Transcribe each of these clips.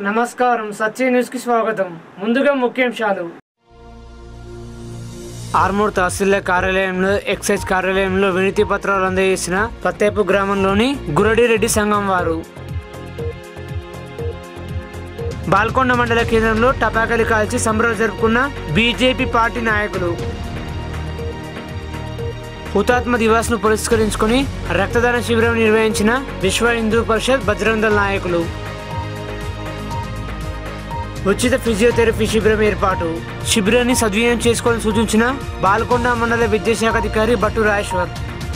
నమస్కారం సత్య న్యూస్ కి స్వాగతం ముందుగా ముఖ్యాంశాలు ఆర్మూర్ తహసీల్దార్ కార్యాలయంలో ఎక్సైజ్ కార్యాలయంలో వినతి పత్రాలు అందజేసిన పత్తేపు గ్రామంలోని గురడిరెడ్డి సంఘం వారు బాల్కొండ మండల కేంద్రంలో టపాకాయలు కాల్చి సంబరాలు జరుపుకున్న బీజేపీ పార్టీ నాయకులు హుతాత్మ దివాస్ ను పురస్కరించుకొని రక్తదాన శిబిరం నిర్వహించిన విశ్వ హిందూ పరిషత్ బజరంగ దళ నాయకులు ఉచిత ఫిజియోథెరపీ శిబిరం ఏర్పాటు శిబిరాన్ని సద్వినియోగం చేసుకోవాలని సూచించిన బాల్కొండ మండల విద్యాశాఖ అధికారి భట్టు రాజేశ్వర్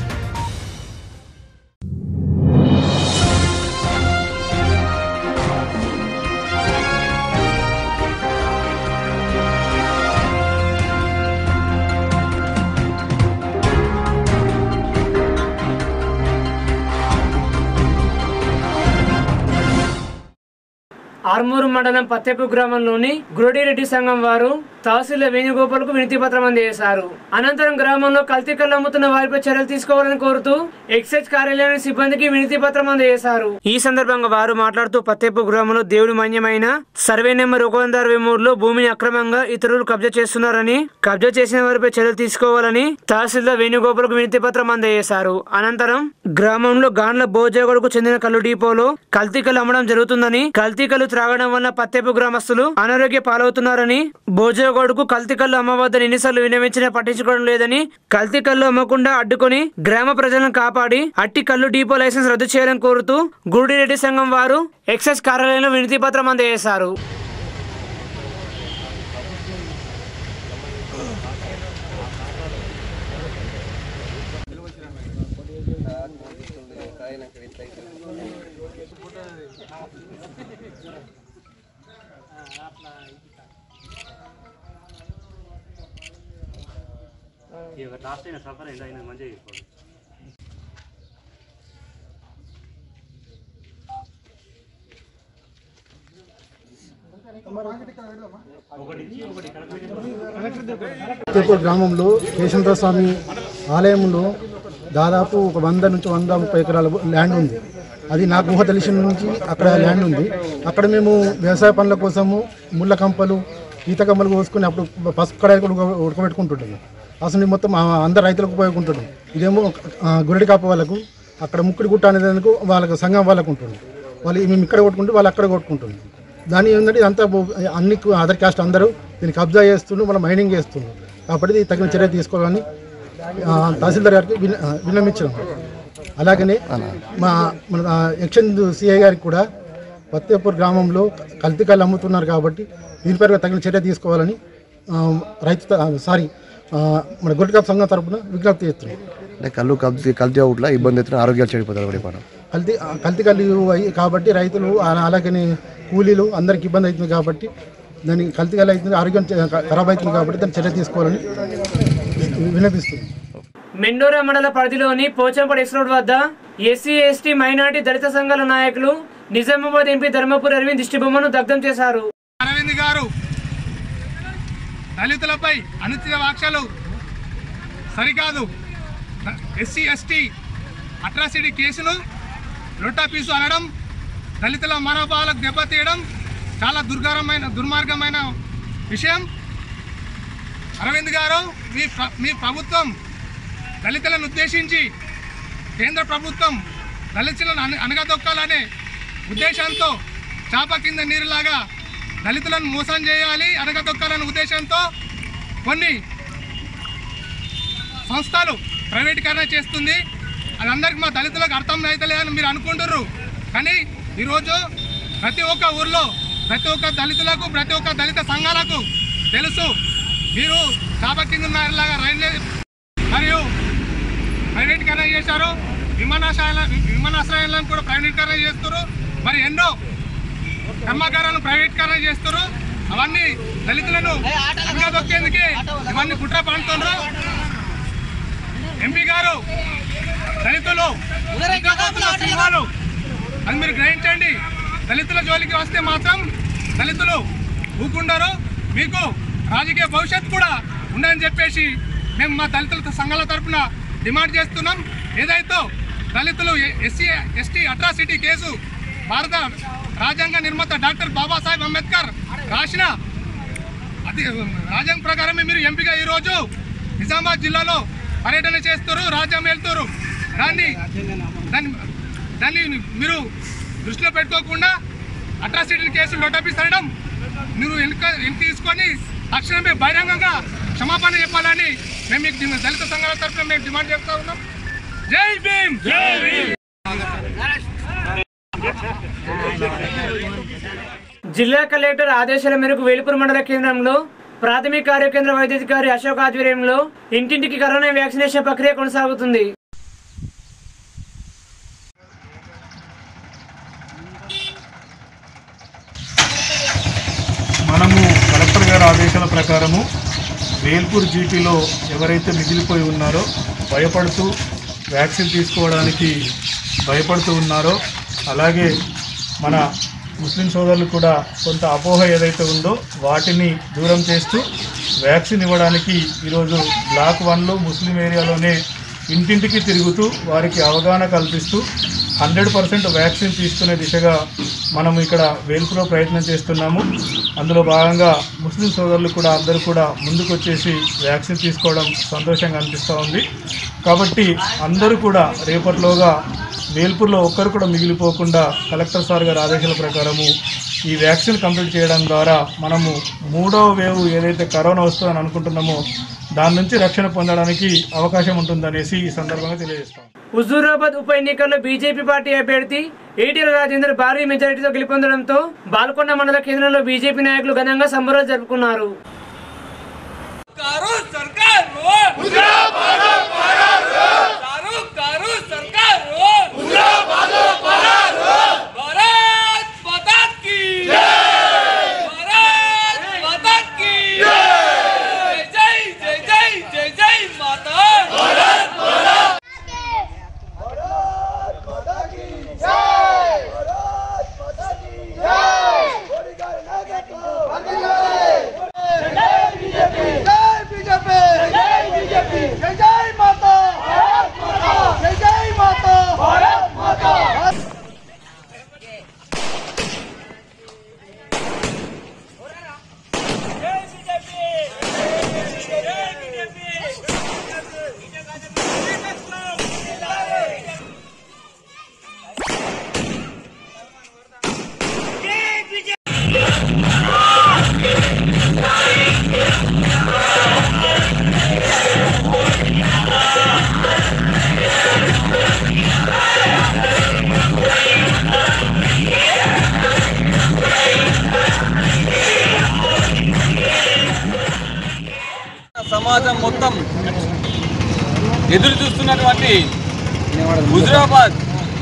ఆర్మూరు మండలం పత్తెపు గ్రామంలోని గురడిరెడ్డి సంఘం వారు తహసీల్దార్ వేణుగోపాల్కు వినతి పత్రం అందజేశారు అనంతరం గ్రామంలో కల్తీ కళ్ళు అమ్ముతున్న వారిపై చర్యలు తీసుకోవాలని కోరుతూ ఎక్సైజ్ కార్యాలయం సిబ్బందికి వినతి పత్రం అందజేశారు ఈ సందర్భంగా వారు మాట్లాడుతూ పత్తెపు గ్రామంలో దేవుడి మన్యమైన సర్వే నెంబర్ ఒక వంద అరవై మూడులో భూమిని అక్రమంగా ఇతరులు కబ్జా చేస్తున్నారని కబ్జా చేసిన వారిపై చర్యలు తీసుకోవాలని తహసీల్దార్ వేణుగోపాల్కు వినతి పత్రం అందజేశారు అనంతరం గ్రామంలో గాండ్ల భోజగొడకు చెందిన కళ్ళు డిపోలో కల్తీ కళ్ళు అమ్మడం జరుగుతుందని కల్తీ కళ్ళు త్రాగడం వల్ల పత్తేపు గ్రామస్తులు అనారోగ్య పాలవుతున్నారని భోజగొడకు కల్తీ కళ్ళు అమ్మవద్దని ఎన్నిసార్లు వినవించినా పట్టించుకోవడం లేదని కల్తీ కళ్ళు అమ్మకుండా అడ్డుకొని గ్రామ ప్రజలను కాపాడి అట్టి కళ్ళు డిపో లైసెన్స్ రద్దు చేయాలని కోరుతూ గుడిరెడ్డి సంఘం వారు ఎక్సైజ్ కార్యాలయంలో వినతి పత్రం అందజేశారు ఇక లాస్ట్ అయిన సఫర్ అయింది అయినా మంచిగా చేసుకోండి తేపూర్ గ్రామంలో కేశంద్ర స్వామి ఆలయంలో దాదాపు ఒక వంద నుంచి వంద ముప్పై ఎకరాల ల్యాండ్ ఉంది అది నాకు ఊహ తెలిసిన నుంచి అక్కడ ల్యాండ్ ఉంది అక్కడ మేము వ్యవసాయ పనుల కోసము ముళ్ళ కంపలు ఈత కంపలు కోసుకుని అప్పుడు పసుపు కడాయి కూడా ఉడక- ఉడకబెట్టుకుంటుంటాము అసలు మొత్తం ఆ అందరు రైతులకు ఉపయోగకుంటుంది ఇదేమో ఆ, గురడి కాప వాళ్ళకు అక్కడ ముక్కుడి గుట్ట అనేందుకు వాళ్ళకు సంఘం వాళ్ళకు ఉంటుంది వాళ్ళు మేము ఇక్కడ కొట్టుకుంటే వాళ్ళు అక్కడ కొట్టుకుంటుంది దాని ఏంటంటే ఇదంతా బో- అన్ని అదర్ కాస్ట్ అందరూ దీన్ని కబ్జా చేస్తుండ్రు మనం మైనింగ్ చేస్తుండ్రు కాబట్టి ఇది తగిన చర్య తీసుకోవాలని ఆ, తహసీల్దార్ గారికి విన్న ఆ, విన్నమించాం అలాగనే మా మన ఆ, ఎక్షన్ సిఐ గారికి కూడా పత్తేపూర్ గ్రామంలో కల్తీ కళ్ళు అమ్ముతున్నారు కాబట్టి దీనిపై తగిన చర్య తీసుకోవాలని ఆ, రైతు త- సారీ ఆ, మన గురికాప్ సంఘం తరపున విజ్ఞప్తి చేస్తున్నాం అంటే కళ్ళు కల్తీ కల్తీ అవుట్లా ఇబ్బంది అవుతున్న ఆరోగ్యాలు చెడిపోతారు ఒకటి మనం కల్తీ కల్తీ కళ్ళు అయ్యి కాబట్టి రైతులు అలా- అలాగనే కూలీలు అందరికి ఇబ్బంది అవుతుంది కాబట్టి దాని కల్తీ కళ్ళు అవుతుంది ఆరోగ్యం చ- ఖరాబ్ అవుతుంది కాబట్టి దాన్ని చర్య తీసుకోవాలని విన్నపిస్తుంది మెండోరా మండల పరిధిలోని పోచంపడి ఎక్స్ రోడ్ వద్ద ఎస్సీ ఎస్టీ మైనార్టీ దళిత సంఘాల నాయకులు నిజామాబాద్ ఎంపీ ధర్మపురి అరవింద్ దిష్టిబొమ్మను దగ్ధం చేశారు అరవింద్ గారు దళితులపై అనుచిత వ్యాఖ్యలు సరికాదు ఎస్సీ ఎస్టీ అట్రాసిటీ కేసును లొట్టాపీసు అనడం దళితుల మనోభావాలకు దెబ్బతీయడం చాలా దుర్గారమైన దుర్మార్గమైన విషయం అరవింద్ గారు మీ ప్ర- మీ ప్రభుత్వం దళితులను ఉద్దేశించి కేంద్ర ప్రభుత్వం దళితులను అణ అణగదొక్కాలనే ఉద్దేశంతో చాప కింద నీరులాగా దళితులను మోసం చేయాలి అణగదొక్కాలనే ఉద్దేశంతో కొన్ని సంస్థలు ప్రైవేటీకరణ చేస్తుంది అది అందరికి మా దళితులకు అర్థం అవుతలే అని మీరు అనుకుంటుర్రు కానీ ఈరోజు ప్రతి ఒక్క ఊర్లో ప్రతి ఒక్క దళితులకు ప్రతి ఒక్క దళిత సంఘాలకు తెలుసు మీరు చాప కింద ఉన్నారులాగా రైల్వే మరియు ప్రైవేటీకరణ చేశారు విమానాశ్రయాల విమానాశ్రయాలను కూడా ప్రైవేటీకరణ చేస్తారు మరి ఎన్నో కర్మాగారాలను ప్రైవేటీకరణ చేస్తారు అవన్నీ దళితులను దొక్కేందుకే ఇవన్నీ కుట్ర పండుతున్నారు ఎంపీ గారు దళితులు ఉగ్రవాదుల సింహాలు అది మీరు గ్రహించండి దళితుల జోలికి వస్తే మాత్రం దళితులు ఊకుండరు మీకు రాజకీయ భవిష్యత్తు కూడా ఉండని చెప్పేసి మేము మా దళితుల సంఘాల తరపున డిమాండ్ చేస్తున్నాం ఏదైతే దళితులు ఎస్సీ ఎస్టీ అట్రాసిటీ కేసు భారత రాజ్యాంగ నిర్మాత డాక్టర్ బాబాసాహెబ్ అంబేద్కర్ రాసిన అది రాజ్యాంగ ప్రకారమే మీరు ఎంపిక ఈరోజు నిజామాబాద్ జిల్లాలో పర్యటన చేస్తారు రాజ్యం వెళ్తారు దాన్ని దాన్ని దాన్ని మీరు దృష్టిలో పెట్టుకోకుండా అట్రాసిటీ కేసులు నోటపిస్తడం మీరు వెనుక వెనుక తీసుకొని తక్షణమే బహిరంగంగా క్షమాపణ చెప్పాలని మేము మీకు డి- దళిత సంఘాల తరఫున మేము డిమాండ్ చేస్తా ఉన్నాం జై భీమ్ జై భీమ్ జిల్లా కలెక్టర్ ఆదేశాల మేరకు వేలుపూర్ మండల కేంద్రంలో ప్రాథమిక ఆరోగ్య కేంద్ర వైద్యాధికారి అశోక్ ఆధ్వర్యంలో ఇంటింటికి కరోనా వ్యాక్సినేషన్ ప్రక్రియ కొనసాగుతుంది మనము కలెక్టర్ గారి ఆదేశాల ప్రకారము వేల్పూర్ జీపీలో ఎవరైతే మిగిలిపోయి ఉన్నారో భయపడుతూ వ్యాక్సిన్ తీసుకోవడానికి భయపడుతూ ఉన్నారో అలాగే మన ముస్లిం సోదరులు కూడా కొంత అపోహ ఏదైతే ఉందో వాటిని దూరం చేస్తూ వ్యాక్సిన్ ఇవ్వడానికి ఈరోజు బ్లాక్ వన్లో ముస్లిం ఏరియాలోనే ఇంటింటికి తిరుగుతూ వారికి అవగాహన కల్పిస్తూ హండ్రెడ్ పర్సెంట్ వ్యాక్సిన్ తీసుకునే దిశగా మనం ఇక్కడ వేల్పులో ప్రయత్నం చేస్తున్నాము అందులో భాగంగా ముస్లిం సోదరులు కూడా అందరూ కూడా ముందుకొచ్చేసి వ్యాక్సిన్ తీసుకోవడం సంతోషంగా అనిపిస్తూ ఉంది కాబట్టి అందరూ కూడా రేపటిలోగా వేల్పూర్లో ఒక్కరు కూడా మిగిలిపోకుండా కలెక్టర్ సార్ గారి ఆదేశాల ప్రకారము ఈ వ్యాక్సిన్ కంప్లీట్ చేయడం ద్వారా మనము మూడవ వేవ్ ఏదైతే కరోనా వస్తుందని అనుకుంటున్నామో దాని నుంచి రక్షణ పొందడానికి అవకాశం ఉంటుందనేసి ఈ సందర్భంగా తెలియజేస్తాం హుజూరాబాద్ ఉప ఎన్నికల్లో బీజేపీ పార్టీ అభ్యర్థి ఈటీల రాజేందర్ భారీ మెజారిటీతో గెలుపొందడంతో బాల్కొండ మండల కేంద్రంలో బీజేపీ నాయకులు ఘనంగా సంబరాలు జరుపుకున్నారు సమాజం మొత్తం ఎదురు చూస్తున్నటువంటి హుజురాబాద్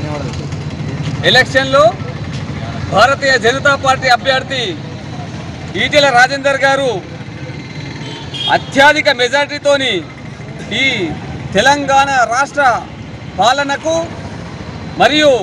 ఎలక్షన్లో భారతీయ జనతా పార్టీ అభ్యర్థి ఈటెల రాజేందర్ గారు అత్యధిక మెజార్టీతోని ఈ తెలంగాణ రాష్ట్ర పాలనకు మరియు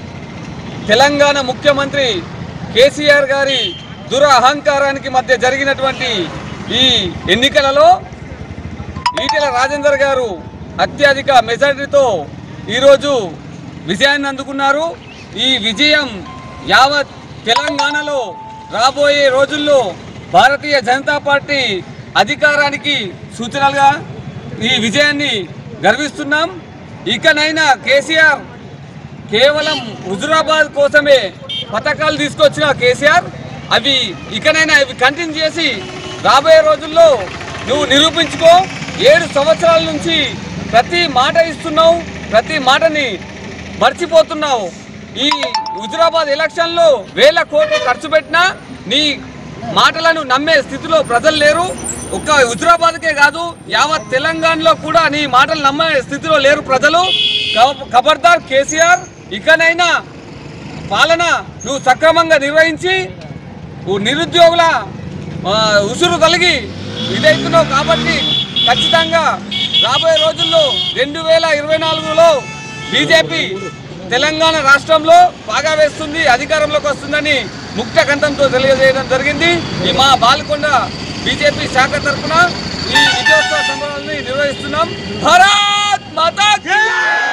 తెలంగాణ ముఖ్యమంత్రి కేసీఆర్ గారి దుర అహంకారానికి మధ్య జరిగినటువంటి ఈ ఎన్నికలలో ఈటెల రాజేందర్ గారు అత్యధిక మెజారిటీతో ఈరోజు విజయాన్ని అందుకున్నారు ఈ విజయం యావత్ తెలంగాణలో రాబోయే రోజుల్లో భారతీయ జనతా పార్టీ అధికారానికి సూచనలుగా ఈ విజయాన్ని గర్విస్తున్నాం ఇకనైనా కేసీఆర్ కేవలం హుజురాబాద్ కోసమే పథకాలు తీసుకొచ్చిన కేసీఆర్ అవి ఇకనైనా అవి కంటిన్యూ చేసి రాబోయే రోజుల్లో నువ్వు నిరూపించుకో ఏడు సంవత్సరాల నుంచి ప్రతి మాట ఇస్తున్నావు ప్రతి మాటని మర్చిపోతున్నావు ఈ హుజురాబాద్ ఎలక్షన్లో వేల కోట్లు ఖర్చు పెట్టినా నీ మాటలను నమ్మే స్థితిలో ప్రజలు లేరు ఒక్క హుజురాబాద్కే కాదు యావత్ తెలంగాణలో కూడా నీ మాటలు నమ్మే స్థితిలో లేరు ప్రజలు కబ- ఖబర్దార్ కేసీఆర్ ఇకనైనా పాలన నువ్వు సక్రమంగా నిర్వహించి నువ్వు నిరుద్యోగుల ఆ, ఉసురు కలిగి ఇదైతున్నావు కాబట్టి ఖచ్చితంగా రాబోయే రోజుల్లో రెండు వేల ఇరవై నాలుగులో బీజేపీ తెలంగాణ రాష్ట్రంలో బాగా వేస్తుంది అధికారంలోకి వస్తుందని ముక్త కంఠంతో తెలియజేయడం జరిగింది ఈ మా బాల్కొండ బీజేపీ శాఖ తరఫున ఈ విజయోత్సవ సంబరాలని నిర్వహిస్తున్నాం భారత్ మాతా కీ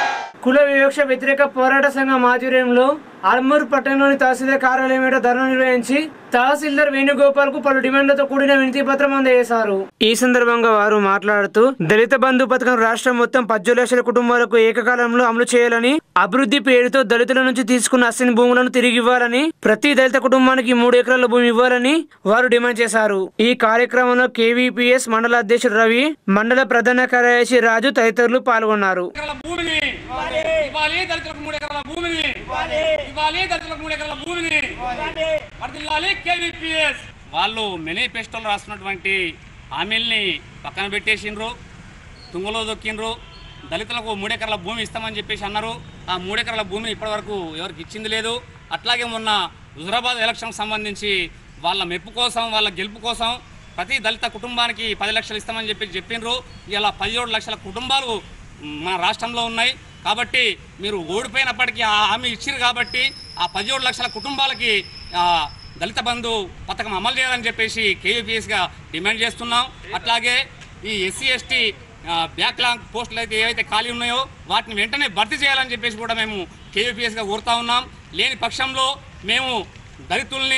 కుల వివక్ష వ్యతిరేక పోరాట సంఘం ఆధ్వర్యంలో ఆర్మూర్ పట్టణంలోని తహసీల్దార్ కార్యాలయం ఎదుట ధర్నా నిర్వహించి తహసీల్దార్ వేణుగోపాల్ కు పలు డిమాండ్లతో కూడిన వినతి పత్రం అందజేశారు ఈ సందర్భంగా వారు మాట్లాడుతూ దళిత బంధు పథకం రాష్ట్రం మొత్తం పద్దెనిమిది లక్షల కుటుంబాలకు ఏకకాలంలో అమలు చేయాలని అభివృద్ధి పేరుతో దళితుల నుంచి తీసుకున్న అస్సిన్ భూములను తిరిగి ఇవ్వాలని ప్రతి దళిత కుటుంబానికి మూడు ఎకరాల భూమి ఇవ్వాలని వారు డిమాండ్ చేశారు ఈ కార్యక్రమంలో కేవీపీఎస్ మండల అధ్యక్షుడు రవి మండల ప్రధాన కార్యదర్శి రాజు తదితరులు పాల్గొన్నారు ఎకరాల భూమిని ఇవ్వాలి దళితులకు మూడు ఎకరాల భూమిని ఇవ్వాలి దళితులకు మూడు ఎకరాల భూమిని వర్ధిల్లాలి కేవీపీఎస్ వాళ్ళు మేనిఫెస్టోలో రాస్తున్నటువంటి హామీల్ని పక్కన పెట్టేసిండ్రు తుంగలో దొక్కిండ్రు దళితులకు మూడెకరాల భూమి ఇస్తామని చెప్పేసి అన్నారు ఆ మూడెకరాల భూమిని ఇప్పటివరకు ఎవరికి ఇచ్చింది లేదు అట్లాగే మొన్న హుజరాబాద్ ఎలక్షన్ సంబంధించి వాళ్ళ మెప్పు కోసం వాళ్ళ గెలుపు కోసం ప్రతి దళిత కుటుంబానికి పది లక్షలు ఇస్తామని చెప్పి చెప్పిండ్రు ఇలా పదిహేడు లక్షల కుటుంబాలు మన రాష్ట్రంలో ఉన్నాయి కాబట్టి మీరు ఓడిపోయినప్పటికీ ఆ హామీ ఇచ్చిరు కాబట్టి ఆ పదిహేడు లక్షల కుటుంబాలకి ఆ, దళిత బంధు పథకం అమలు చేయాలని చెప్పేసి కేవీపీఎస్గా డిమాండ్ చేస్తున్నాం అట్లాగే ఈ ఎస్సీ ఎస్టీ బ్యాక్లాగ్ పోస్టులు అయితే ఏవైతే ఖాళీ ఉన్నాయో వాటిని వెంటనే భర్తీ చేయాలని చెప్పేసి కూడా మేము కేవీపీఎస్గా కోరుతా ఉన్నాం లేని పక్షంలో మేము దళితుల్ని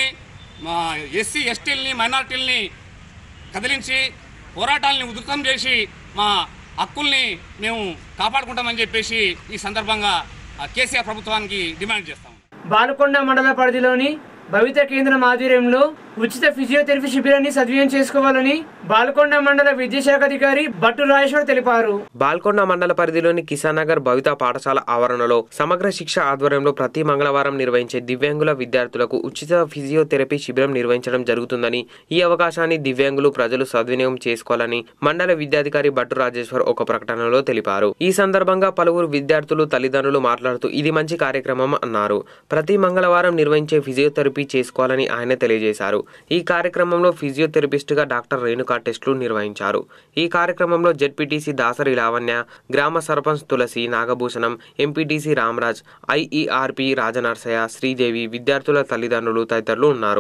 ఎస్సీ ఎస్టీలని మైనార్టీలని కదిలించి పోరాటాలని ఉధృతం చేసి మా హక్కుల్ని మేము కాపాడుకుంటామని చెప్పేసి ఈ సందర్భంగా ఆ, కేసీఆర్ ప్రభుత్వానికి డిమాండ్ చేస్తాం బాలకొండ మండల పరిధిలోని భవిత కేంద్రం ఆధ్వర్యంలో ఉచిత ఫిజియోథెరపీ శిబిరాన్ని సద్వినియోగం చేసుకోవాలని బాలకొండ మండల విద్యాశాఖ అధికారి భట్టు రాజేశ్వర్ తెలిపారు బాల్కొండ మండల పరిధిలోని కిసాన్ నగర్ భవిత పాఠశాల ఆవరణలో సమగ్ర శిక్ష ఆధ్వర్యంలో ప్రతి మంగళవారం నిర్వహించే దివ్యాంగుల విద్యార్థులకు ఉచిత ఫిజియోథెరపీ శిబిరం నిర్వహించడం జరుగుతుందని ఈ అవకాశాన్ని దివ్యాంగులు ప్రజలు సద్వినియోగం చేసుకోవాలని మండల విద్యాధికారి భట్టు రాజేశ్వర్ ఒక ప్రకటనలో తెలిపారు ఈ సందర్భంగా పలువురు విద్యార్థులు తల్లిదండ్రులు మాట్లాడుతూ ఇది మంచి కార్యక్రమం అన్నారు ప్రతి మంగళవారం నిర్వహించే ఫిజియోథెరపీ చేసుకోవాలని ఆయన తెలియజేశారు ఈ కార్యక్రమంలో ఫిజియోథెరపిస్టుగా డాక్టర్ రేణుకా టెస్టులు నిర్వహించారు ఈ కార్యక్రమంలో జెడ్పీటీసీ దాసరి లావణ్య గ్రామ సర్పంచ్ తులసి నాగభూషణం ఎంపీటీసీ రామరాజ్ ఐఈఆర్పి రాజనర్సయ్య శ్రీదేవి విద్యార్థుల తల్లిదండ్రులు తదితరులు ఉన్నారు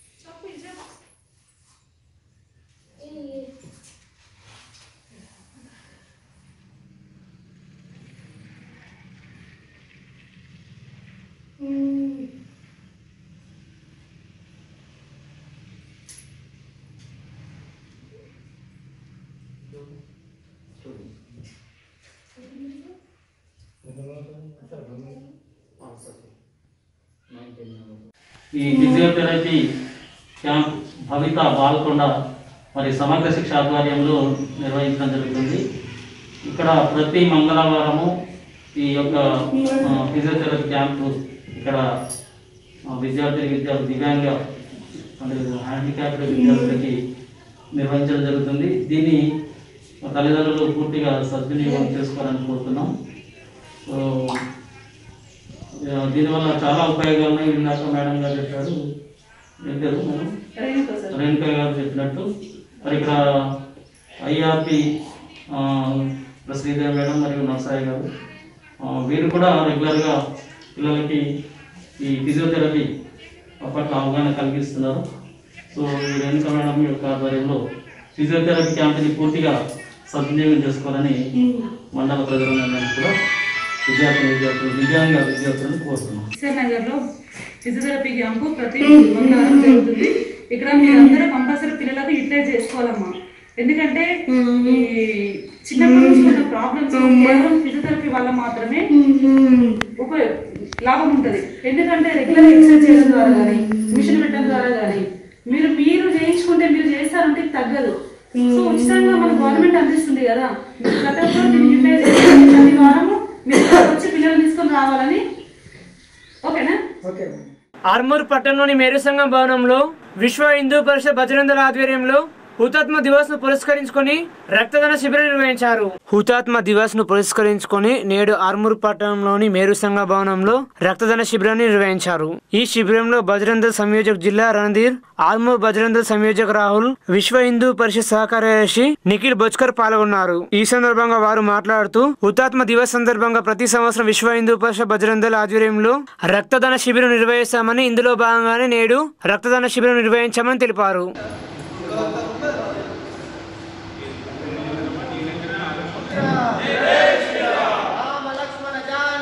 ఈ ఫిజియోథెరపీ క్యాంప్ భవిత బాల్కొండ మరి సమగ్ర శిక్ష ఆధ్వర్యంలో నిర్వహించడం జరుగుతుంది ఇక్కడ ప్రతి మంగళవారము ఈ యొక్క ఆ, ఫిజియోథెరపీ క్యాంపు ఇక్కడ ఆ, విద్యార్థి విద్యార్థి దివ్యాంగ అంటే హ్యాండిక్యాప్డ్ విద్యార్థులకి నిర్వహించడం జరుగుతుంది దీన్ని మా తల్లిదండ్రులు పూర్తిగా సద్వినియోగం చేసుకోవాలని కోరుతున్నాం సో ఆ, దీనివల్ల చాలా ఉపయోగాలు ఉన్నాయి ఇందాక మేడం గారు చెప్పారు ఏం పేరు మేడం రేణుకా గారు చెప్పినట్టు మరి ఇక్కడ ఐఆర్పి శ్రీదేవి మేడం మరియు నర్సాయి గారు ఆ, వీరు కూడా రెగ్యులర్గా పిల్లలకి ఈ ఫిజియోథెరపీ పట్ల అవగాహన కలిగిస్తున్నారు సో ఈ రేణుకా మేడం యొక్క ఆధ్వర్యంలో ఫిజియోథెరపీ క్యాంప్ని పూర్తిగా సద్వినియోగం చేసుకోవాలని మండల ప్రజలందరినీ కూడా విద్యార్థులు విద్యార్థులు దివ్యాంగ విద్యార్థులను కోరుతున్నాం కిషన్ నగర్ లో ఫిజియోథెరపీ క్యాంపు ప్రతి మంగళవారం జరుగుతుంది ఇక్కడ మీరందరూ కంపల్సరీ పిల్లలకు యూటిలైజ్ చేసుకోవాలమ్మా ఎందుకంటే ఈ చిన్నప్పటి నుంచి ఉన్న ప్రాబ్లమ్స్ కేవలం ఫిజియోథెరపీ వల్ల మాత్రమే ఒక లాభం ఉంటది ఎందుకంటే రెగ్యులర్ ఎక్సర్సైజ్ చేయడం ద్వారా కానీ మిషన్ పెట్టడం ద్వారా కానీ మీరు మీరు చేయించుకుంటే మీరు చేస్తారంటే ఇది తగ్గదు సో ఉచితంగా మన గవర్నమెంట్ అందిస్తుంది కదా మీరు ప్రతి ఒక్కరు దీన్ని యూటిలైజ్ చేసుకోండి ప్రతి వారము మీరు ఇక్కడికి వచ్చి పిల్లలు తీసుకొని రావాలని ఓకేనా ఆర్మూర్ పట్టణంలోని మేరు సంఘం భవనంలో విశ్వ హిందూ పరిషత్ భజరందల ఆధ్వర్యంలో హుతాత్మ దివస్ ను పురస్కరించుకొని రక్తదాన శిబిరం నిర్వహించారు హుతాత్మ దివస్ ను పురస్కరించుకొని నేడు ఆర్మూర్ పట్టణంలోని మేరు సంఘ భవనంలో రక్తదాన శిబిరాన్ని నిర్వహించారు ఈ శిబిరంలో బజరందల్ సంయోజక్ జిల్లా రణధీర్ ఆర్మూర్ బజరందల్ సంయోజక్ రాహుల్ విశ్వ హిందూ పరిషత్ సహకార్యదర్శి నిఖిల్ బొచ్కర్ పాల్గొన్నారు ఈ సందర్భంగా వారు మాట్లాడుతూ హుతాత్మ దివస్ సందర్భంగా ప్రతి సంవత్సరం విశ్వ హిందూ పరిషత్ బజరందల్ ఆధ్వర్యంలో రక్తదాన శిబిరం నిర్వహిస్తామని ఇందులో భాగంగానే నేడు రక్తదాన శిబిరం నిర్వహించామని తెలిపారు రామ లక్ష్మణ జాన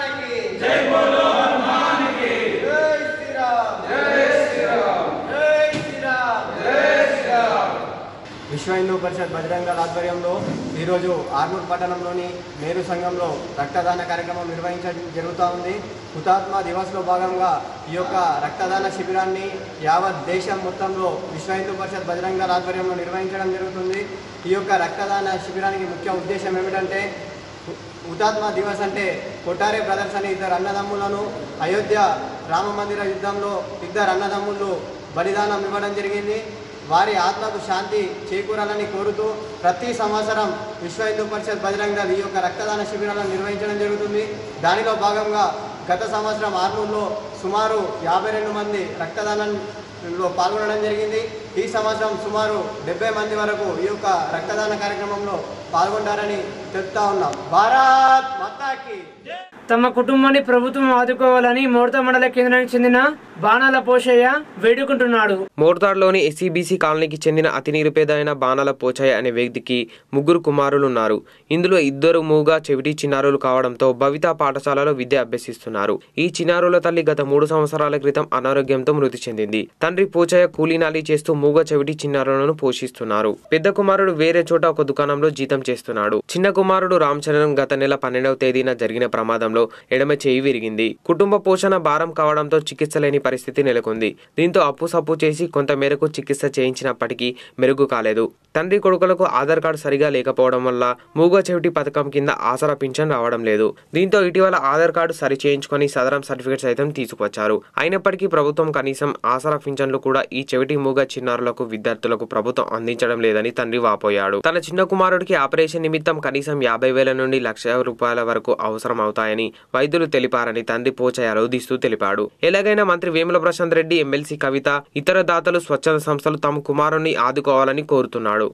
హిందూ పరిషత్ బజరంగ దళ ఆధ్వర్యంలో ఈరోజు ఆర్మూర్ పట్టణంలోని మేరు సంఘంలో రక్తదాన కార్యక్రమం నిర్వహించడం జరుగుతూ ఉంది హుతాత్మ దివస్లో భాగంగా ఈ యొక్క రక్తదాన శిబిరాన్ని యావత్ దేశం మొత్తంలో విశ్వ హిందూ పరిషత్ బజరంగ దళ ఆధ్వర్యంలో నిర్వహించడం జరుగుతుంది ఈ యొక్క రక్తదాన శిబిరానికి ముఖ్య ఉద్దేశం ఏమిటంటే హు- హుతాత్మ దివస్ అంటే కొట్టారే బ్రదర్స్ అనే ఇద్దరు అన్నదమ్ములను అయోధ్య రామ మందిర యుద్ధంలో ఇద్దరు అన్నదమ్ములు బలిదానం ఇవ్వడం జరిగింది వారి ఆత్మకు శాంతి చేకూరాలని కోరుతూ ప్రతి సంవత్సరం విశ్వ హిందూ పరిషత్ బజరంగ దళ్ ఈ యొక్క రక్తదాన శిబిరాలను నిర్వహించడం జరుగుతుంది దానిలో భాగంగా గత సంవత్సరం ఆర్మూర్లో సుమారు యాభై రెండు మంది రక్తదానంలో పాల్గొనడం జరిగింది ఈ సంవత్సరం సుమారు డెబ్బై మంది వరకు ఈ యొక్క రక్తదాన కార్యక్రమంలో పాల్గొంటారని చెప్తా ఉన్నాం భారత్ మాతాకి తమ కుటుంబాన్ని ప్రభుత్వం ఆదుకోవాలని మోర్తా మండల కేంద్రానికి చెందిన బాణాల పోషయ్య వేడుకుంటున్నాడు మోర్తాడ్లోని ఎస్సీబీసీ కాలనీకి చెందిన అతి నిరుపేద అయిన బాణాల పోచయ్య అనే వ్యక్తికి ముగ్గురు కుమారులు ఉన్నారు ఇందులో ఇద్దరు మూగా చెవిటి చిన్నారులు కావడంతో భవిత పాఠశాలలో విద్య అభ్యసిస్తున్నారు ఈ చిన్నారుల తల్లి గత మూడు సంవత్సరాల క్రితం అనారోగ్యంతో మృతి చెందింది తండ్రి పోచయ్య కూలీనాలి చేస్తూ మూగ చెవిటి చిన్నారులను పోషిస్తున్నారు పెద్ద కుమారుడు వేరే చోట ఒక దుకాణంలో జీతం చేస్తున్నాడు చిన్న కుమారుడు రామచంద్రన్ గత నెల పన్నెండవ తేదీన జరిగిన ప్రమాదంలో ఎడమ చేయి విరిగింది కుటుంబ పోషణ భారం కావడంతో చికిత్స లేని పరిస్థితి నెలకొంది దీంతో అప్పు సప్పు చేసి కొంత మేరకు చికిత్స చేయించినప్పటికీ మెరుగు కాలేదు తండ్రి కొడుకులకు ఆధార్ కార్డు సరిగా లేకపోవడం వల్ల మూగ చెవిటి పథకం కింద ఆసరా పింఛన్ రావడం లేదు దీంతో ఇటీవల ఆధార్ కార్డు సరి చేయించుకొని సదరం సర్టిఫికేట్ సైతం తీసుకొచ్చారు అయినప్పటికీ ప్రభుత్వం కనీసం ఆసరా పింఛన్లు కూడా ఈ చెవిటి మూగ చిన్నారులకు విద్యార్థులకు ప్రభుత్వం అందించడం లేదని తండ్రి వాపోయాడు తన చిన్న కుమారుడికి ఆపరేషన్ నిమిత్తం కనీసం యాభై వేల నుండి లక్ష రూపాయల వరకు అవసరం అవుతాయని వైద్యులు తెలిపారని తండ్రి పోచయ్య రోధిస్తూ తెలిపాడు ఎలాగైనా మంత్రి వేముల ప్రశాంత్ రెడ్డి ఎమ్మెల్సీ కవిత ఇతర దాతలు స్వచ్ఛంద సంస్థలు తమ కుమారుణ్ణి ఆదుకోవాలని కోరుతున్నాడు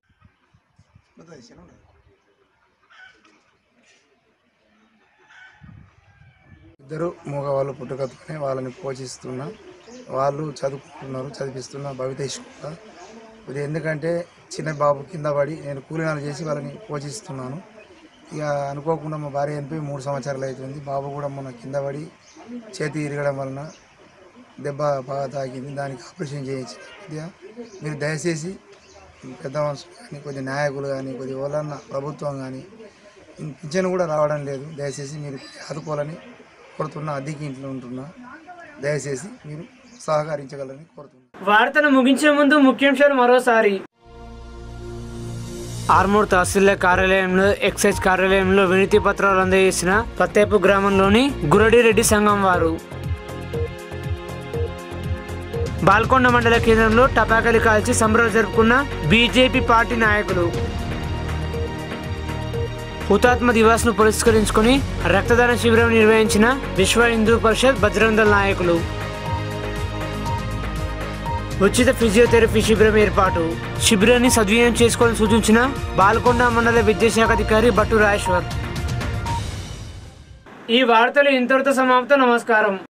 ఇద్దరు మగవాళ్ళు పుట్టుకతోనే వాళ్ళని పోషిస్తున్నా వాళ్ళు చదువుకుంటున్నారు చదివిస్తున్నా భవిత స్కూల్లో ఇది ఎందుకంటే చిన్న బాబు కింద పడి నేను కూలీనాలు చేసి వాళ్ళని పోషిస్తున్నాను ఇక అనుకోకుండా మా భార్య చనిపోయి మూడు సంవత్సరాలు అవుతుంది బాబు కూడా మొన్న కింద పడి చేతి ఇరగడం వలన దెబ్బ బాగా తాకింది దానికి ఆపరేషన్ చేయించి కొద్దిగా మీరు దయచేసి పెద్ద మనుషులు కానీ కొద్ది నాయకులు కానీ కొద్ది వాళ్ళన్న ప్రభుత్వం కానీ పింఛన్ కూడా రావడం లేదు దయచేసి మీరు ఆదుకోవాలని కోరుతున్నా అద్దెకి ఇంట్లో ఉంటున్నా దయచేసి మీరు సహకరించగలరని కోరుతున్నాను వార్తను ముగించే ముందు ముఖ్యాంశాలు మరోసారి ఆర్మూర్ తహసీల్దార్ కార్యాలయంలో ఎక్సైజ్ కార్యాలయంలో వినతి పత్రాలు అందజేసిన పత్తేపు గ్రామంలోని గురడిరెడ్డి సంఘం వారు బాల్కొండ మండల కేంద్రంలో టపాకాయలు కాల్చి సంబరాలు జరుపుకున్న బీజేపీ పార్టీ నాయకులు హుతాత్మ దివాస్ ను పురస్కరించుకొని రక్తదాన శిబిరం నిర్వహించిన విశ్వ హిందూ పరిషత్ బజరంగ దళ నాయకులు ఉచిత ఫిజియోథెరపీ శిబిరం ఏర్పాటు శిబిరాన్ని సద్వినియోగం చేసుకోవాలని సూచించిన బాల్కొండ మండల విద్యాశాఖ అధికారి భట్టు రాజేశ్వర్ ఈ వార్తలు ఇంతటితో సమాప్తం నమస్కారం